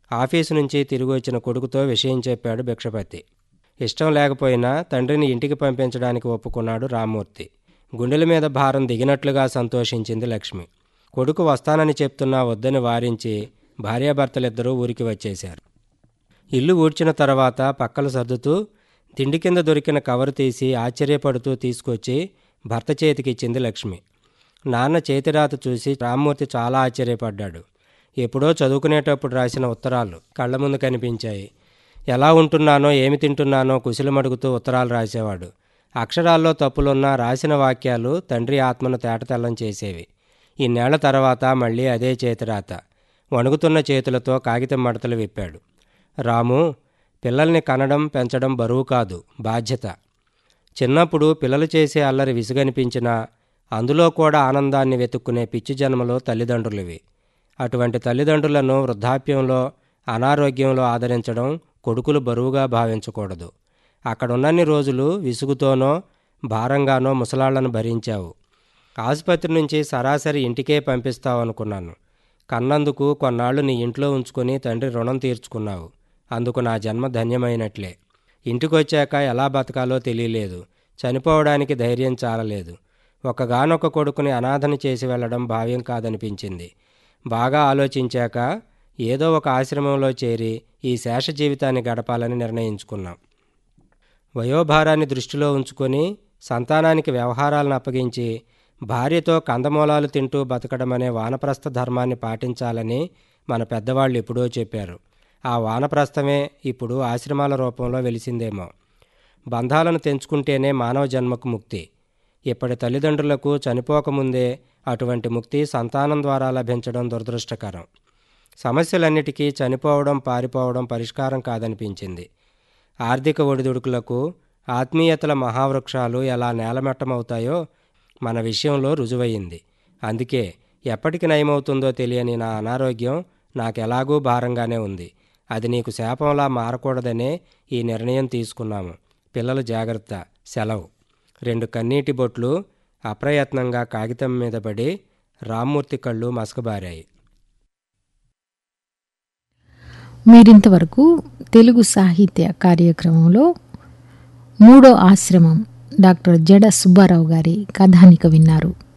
office నుంచి తిరిగి వచ్చిన కొడుకుతో విషయం చెప్పాడు భిక్షపతి ఇష్టం లేకపోయినా తండ్రిని ఇంటికి పంపించడానికి ఒప్పుకున్నాడు రామ్మూర్తి గుండెల మీద భారం దిగినట్లుగా సంతోషించింది లక్ష్మి కొడుకు వస్తానని చెప్తున్నా వద్దని వారించి భార్యాభర్తలిద్దరూ ఊరికి వచ్చేశారు ఇల్లు ఊడ్చిన తర్వాత పక్కలు సర్దుతూ తిండి కింద దొరికిన కవరు తీసి ఆశ్చర్యపడుతూ తీసుకొచ్చి భర్త చేతికిచ్చింది లక్ష్మి నాన్న చేతిరాత చూసి రామ్మూర్తి చాలా ఆశ్చర్యపడ్డాడు ఎప్పుడో చదువుకునేటప్పుడు రాసిన ఉత్తరాలు కళ్ళ ముందు కనిపించాయి ఎలా ఉంటున్నానో ఏమి తింటున్నానో కుశలమడుగుతూ ఉత్తరాలు రాసేవాడు అక్షరాల్లో తప్పులున్నా రాసిన వాక్యాలు తండ్రి ఆత్మను తేటతెల్లం చేసేవి ఇన్నేళ్ల తర్వాత మళ్ళీ అదే చేతిరాత వణుకుతున్న చేతులతో కాగితం మడతలు విప్పాడు రాము పిల్లల్ని కనడం పెంచడం బరువు కాదు బాధ్యత చిన్నప్పుడు పిల్లలు చేసే అల్లరి విసుగనిపించినా అందులో కూడా ఆనందాన్ని వెతుక్కునే పిచ్చి జన్మలో తల్లిదండ్రులవి అటువంటి తల్లిదండ్రులను వృద్ధాప్యంలో అనారోగ్యంలో ఆదరించడం కొడుకులు బరువుగా భావించకూడదు అక్కడున్నన్ని రోజులు విసుగుతోనో భారంగానో ముసలాళ్లను భరించావు ఆసుపత్రి నుంచి సరాసరి ఇంటికే పంపిస్తావు అనుకున్నాను కన్నందుకు కొన్నాళ్లు నీ ఇంట్లో ఉంచుకొని తండ్రి రుణం తీర్చుకున్నావు అందుకు నా జన్మ ధన్యమైనట్లే ఇంటికొచ్చాక ఎలా బతకాలో తెలియలేదు చనిపోవడానికి ధైర్యం చాలలేదు ఒకగానొక కొడుకుని అనాథన చేసి వెళ్ళడం భావ్యం కాదనిపించింది బాగా ఆలోచించాక ఏదో ఒక ఆశ్రమంలో చేరి ఈ శేష జీవితాన్ని గడపాలని నిర్ణయించుకున్నాం వయోభారాన్ని దృష్టిలో ఉంచుకొని సంతానానికి వ్యవహారాలను అప్పగించి భార్యతో కందమూలాలు తింటూ బతకడం అనే వానప్రస్థ ధర్మాన్ని పాటించాలని మన పెద్దవాళ్ళు ఎప్పుడో చెప్పారు ఆ వానప్రస్థమే ఇప్పుడు ఆశ్రమాల రూపంలో వెలిసిందేమో బంధాలను తెంచుకుంటేనే మానవ జన్మకు ముక్తి ఇప్పటి తల్లిదండ్రులకు చనిపోకముందే అటువంటి ముక్తి సంతానం ద్వారా లభించడం దురదృష్టకరం సమస్యలన్నిటికీ చనిపోవడం పారిపోవడం పరిష్కారం కాదనిపించింది ఆర్థిక ఒడిదుడుకులకు ఆత్మీయతల మహావృక్షాలు ఎలా నేలమట్టమవుతాయో మన విషయంలో రుజువయింది అందుకే ఎప్పటికి నయమవుతుందో తెలియని నా అనారోగ్యం నాకెలాగూ భారంగానే ఉంది అది నీకు శాపంలా మారకూడదనే ఈ నిర్ణయం తీసుకున్నాము పిల్లలు జాగ్రత్త సెలవు రెండు కన్నీటి బొట్లు అప్రయత్నంగా కాగితం మీద పడి రామ్మూర్తి కళ్ళు మసకబారాయి మీరింతవరకు తెలుగు సాహిత్య కార్యక్రమంలో మూడో ఆశ్రమం డాక్టర్ జడ సుబ్బారావు గారి కథానిక విన్నారు